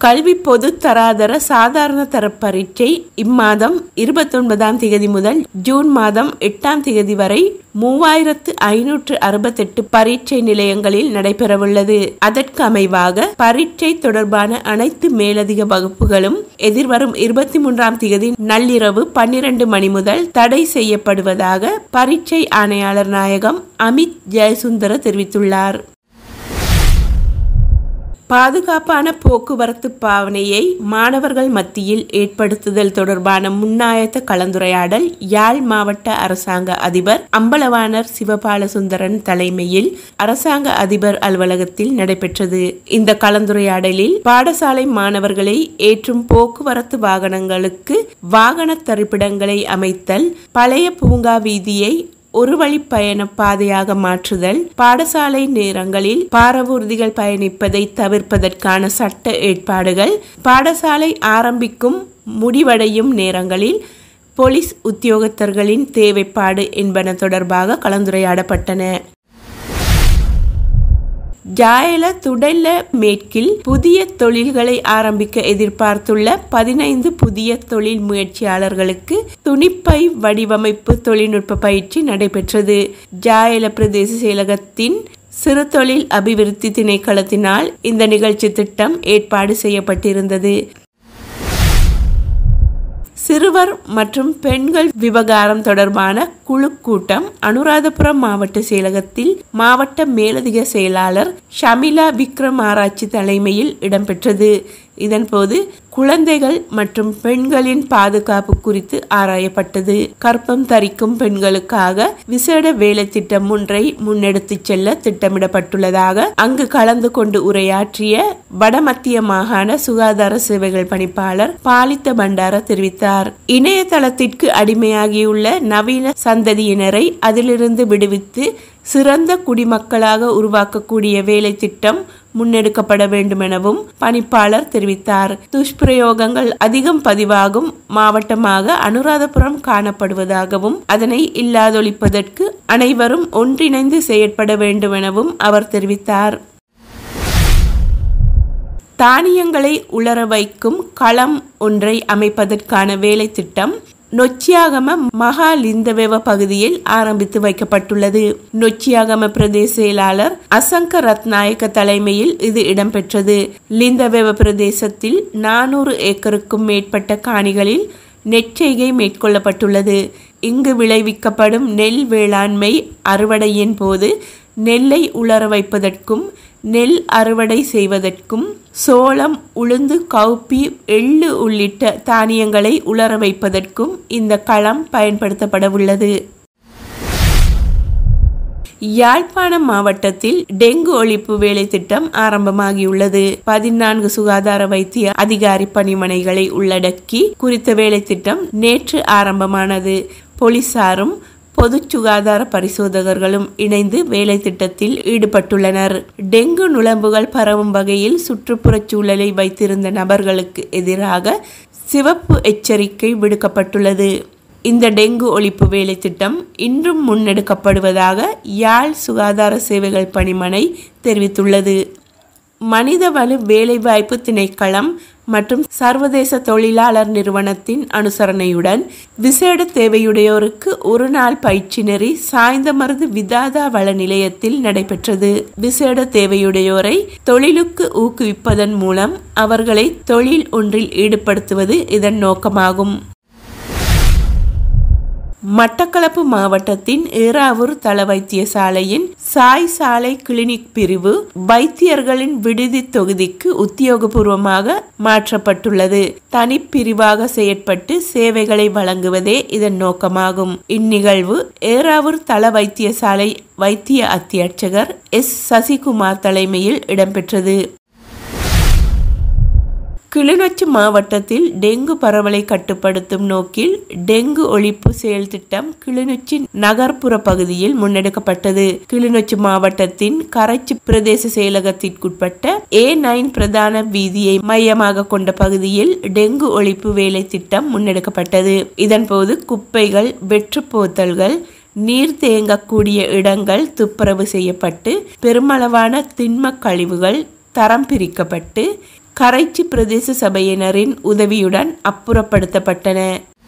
கல்வி பொது தராதர சாதாரண தர பரீட்சை இம்மாதம் இருபத்தொன்பதாம் திகதி முதல் ஜூன் மாதம் எட்டாம் திகதி வரை மூவாயிரத்து ஐநூற்று அறுபத்தெட்டு பரீட்சை நிலையங்களில் நடைபெறவுள்ளது அதற்கு அமைவாக பரீட்சை தொடர்பான அனைத்து மேலதிக வகுப்புகளும் எதிர்வரும் இருபத்தி மூன்றாம் திகதி நள்ளிரவு பன்னிரண்டு மணி முதல் தடை செய்யப்படுவதாக பரீட்சை ஆணையாளர் நாயகம் அமித் ஜெயசுந்தர தெரிவித்துள்ளார் பாதுகாப்பான போக்குவரத்து பாவனையை மாணவர்கள் மத்தியில் ஏற்படுத்துதல் தொடர்பான முன்னாயத்த கலந்துரையாடல் யாழ் மாவட்ட அரசாங்க அதிபர் அம்பலவாணர் சிவபால சுந்தரன் தலைமையில் அரசாங்க அதிபர் அலுவலகத்தில் நடைபெற்றது இந்த கலந்துரையாடலில் பாடசாலை மாணவர்களை ஏற்றும் போக்குவரத்து வாகனங்களுக்கு வாகன தரிப்பிடங்களை அமைத்தல் பழைய பூங்கா வீதியை ஒரு வழி பயண பாதையாக மாற்றுதல் பாடசாலை நேரங்களில் பாரவூர்திகள் பயணிப்பதை தவிர்ப்பதற்கான சட்ட ஏற்பாடுகள் பாடசாலை ஆரம்பிக்கும் முடிவடையும் நேரங்களில் போலீஸ் உத்தியோகத்தர்களின் தேவைப்பாடு என்பன தொடர்பாக கலந்துரையாடப்பட்டன ஜாயல துடல்ல மேற்கில் புதிய தொழில்களை ஆரம்பிக்க எதிர்பார்த்துள்ள பதினைந்து புதிய தொழில் முயற்சியாளர்களுக்கு துணிப்பை வடிவமைப்பு தொழில்நுட்ப பயிற்சி நடைபெற்றது ஜாயல பிரதேச செயலகத்தின் சிறு தொழில் அபிவிருத்தி திணைக்களத்தினால் இந்த நிகழ்ச்சி திட்டம் ஏற்பாடு செய்யப்பட்டிருந்தது சிறுவர் மற்றும் பெண்கள் விவகாரம் தொடர்பான குழு கூட்டம் அனுராதபுரம் மாவட்ட செயலகத்தில் மாவட்ட மேலதிக செயலாளர் ஷமிலா விக்ரம் ஆராய்ச்சி தலைமையில் இடம்பெற்றது இதன்போது குழந்தைகள் மற்றும் பெண்களின் பாதுகாப்பு குறித்து ஆராயப்பட்டது கற்பம் தரிக்கும் பெண்களுக்காக விசேட வேலை திட்டம் ஒன்றை முன்னெடுத்துச் செல்ல திட்டமிடப்பட்டுள்ளதாக அங்கு கலந்து கொண்டு உரையாற்றிய வடமத்திய மாகாண சுகாதார சேவைகள் பணிப்பாளர் பாலித்த பண்டார தெரிவித்தார் இணையதளத்திற்கு அடிமையாகியுள்ள நவீன சந்ததியினரை அதிலிருந்து விடுவித்து சிறந்த குடிமக்களாக உருவாக்கக்கூடிய வேலை திட்டம் முன்னெடுக்கப்பட வேண்டும் எனவும் பணிப்பாளர் தெரிவித்தார் துஷ்பிரயோகங்கள் அதிகம் பதிவாகும் மாவட்டமாக அனுராதபுரம் காணப்படுவதாகவும் அதனை இல்லாதொழிப்பதற்கு அனைவரும் ஒன்றிணைந்து செயற்பட வேண்டும் எனவும் அவர் தெரிவித்தார் தானியங்களை உலர வைக்கும் களம் ஒன்றை அமைப்பதற்கான வேலை திட்டம் நொச்சியாகம மகா லிந்தவெவ பகுதியில் ஆரம்பித்து வைக்கப்பட்டுள்ளது நொச்சியாகம பிரதேச செயலாளர் அசங்க ரத்நாயக்க தலைமையில் இது இடம்பெற்றது லிந்தவெவ பிரதேசத்தில் நானூறு ஏக்கருக்கும் மேற்பட்ட காணிகளில் நெற்செய்கை மேற்கொள்ளப்பட்டுள்ளது இங்கு விளைவிக்கப்படும் நெல் வேளாண்மை அறுவடையின் போது நெல்லை உலர வைப்பதற்கும் நெல் அறுவடை செய்வதற்கும் சோளம் உளுந்து கவுப்பி எள்ளு உள்ளிட்ட தானியங்களை உலர வைப்பதற்கும் இந்த களம் பயன்படுத்தப்பட உள்ளது யாழ்ப்பாணம் மாவட்டத்தில் டெங்கு ஒழிப்பு வேலை திட்டம் ஆரம்பமாகியுள்ளது பதினான்கு சுகாதார வைத்திய அதிகாரி பணிமனைகளை உள்ளடக்கி குறித்த வேலை திட்டம் நேற்று ஆரம்பமானது போலீசாரும் பொது சுகாதார பரிசோதகர்களும் இணைந்து வேலை திட்டத்தில் ஈடுபட்டுள்ளனர் டெங்கு நுளம்புகள் பரவும் வகையில் சுற்றுப்புறச் சூழலை வைத்திருந்த நபர்களுக்கு எதிராக சிவப்பு எச்சரிக்கை விடுக்கப்பட்டுள்ளது இந்த டெங்கு ஒழிப்பு வேலை திட்டம் இன்றும் முன்னெடுக்கப்படுவதாக யாழ் சுகாதார சேவைகள் பணிமனை தெரிவித்துள்ளது மனிதவள வேலைவாய்ப்பு திணைக்களம் மற்றும் சர்வதேச தொழிலாளர் நிறுவனத்தின் அனுசரணையுடன் விசேட தேவையுடையோருக்கு ஒரு நாள் பயிற்சி நெறி சாய்ந்தமருது விதாதா வள நிலையத்தில் நடைபெற்றது விசேட தேவையுடையோரை தொழிலுக்கு ஊக்குவிப்பதன் மூலம் அவர்களை தொழில் ஒன்றில் ஈடுபடுத்துவது இதன் நோக்கமாகும் மட்டக்களப்பு மாவட்டத்தின் ஏறாவூர் தள வைத்தியசாலையின் சாய் சாலை கிளினிக் பிரிவு வைத்தியர்களின் விடுதி தொகுதிக்கு உத்தியோகபூர்வமாக மாற்றப்பட்டுள்ளது தனிப்பிரிவாக செயற்பட்டு சேவைகளை வழங்குவதே இதன் நோக்கமாகும் இந்நிகழ்வு ஏறாவூர் தள வைத்தியசாலை வைத்திய அத்தியட்சகர் எஸ் சசிகுமார் தலைமையில் இடம்பெற்றது கிளிநொச்சி மாவட்டத்தில் டெங்கு பரவலை கட்டுப்படுத்தும் நோக்கில் டெங்கு ஒழிப்பு செயல் திட்டம் கிளிநொச்சி நகர்ப்புற பகுதியில் முன்னெடுக்கப்பட்டது கிளிநொச்சி மாவட்டத்தின் கரைச்சி பிரதேச செயலகத்திற்குட்பட்ட ஏ நைன் பிரதான வீதியை மையமாக கொண்ட பகுதியில் டெங்கு ஒழிப்பு வேலை திட்டம் முன்னெடுக்கப்பட்டது இதன்போது குப்பைகள் வெற்று போத்தல்கள் நீர் தேங்கக்கூடிய இடங்கள் துப்புரவு செய்யப்பட்டு பெருமளவான திண்ம கழிவுகள் தரம் பிரிக்கப்பட்டு கரைச்சி பிரதேச சபையினரின் உதவியுடன் அப்புறப்படுத்தப்பட்டன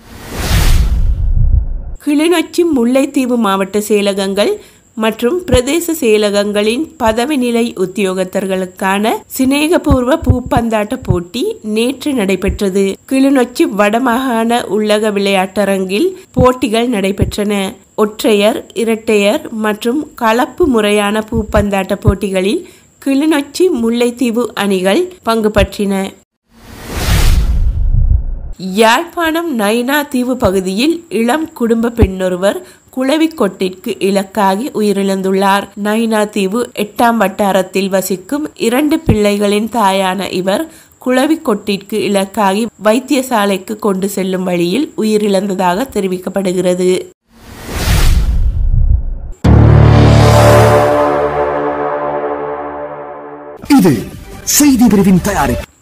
கிளிநொச்சி முல்லைத்தீவு மாவட்ட செயலகங்கள் மற்றும் பிரதேச செயலகங்களின் பதவி நிலை உத்தியோகத்தர்களுக்கான சிநேகபூர்வ பூப்பந்தாட்ட போட்டி நேற்று நடைபெற்றது கிளிநொச்சி வடமாகாண உள்ளக விளையாட்டரங்கில் போட்டிகள் நடைபெற்றன ஒற்றையர் இரட்டையர் மற்றும் கலப்பு முறையான பூப்பந்தாட்ட போட்டிகளில் கிளிநொச்சி முல்லைத்தீவு அணிகள் பங்கு பற்றின யாழ்ப்பாணம் நைனா தீவு பகுதியில் இளம் குடும்ப பெண்ணொருவர் குளவிக்கொட்டிற்கு இலக்காகி உயிரிழந்துள்ளார் நைனா தீவு எட்டாம் வட்டாரத்தில் வசிக்கும் இரண்டு பிள்ளைகளின் தாயான இவர் குளவிக்கொட்டிற்கு இலக்காகி வைத்தியசாலைக்கு கொண்டு செல்லும் வழியில் உயிரிழந்ததாக தெரிவிக்கப்படுகிறது இது செய்தி பிரிவின் தயாரிப்பு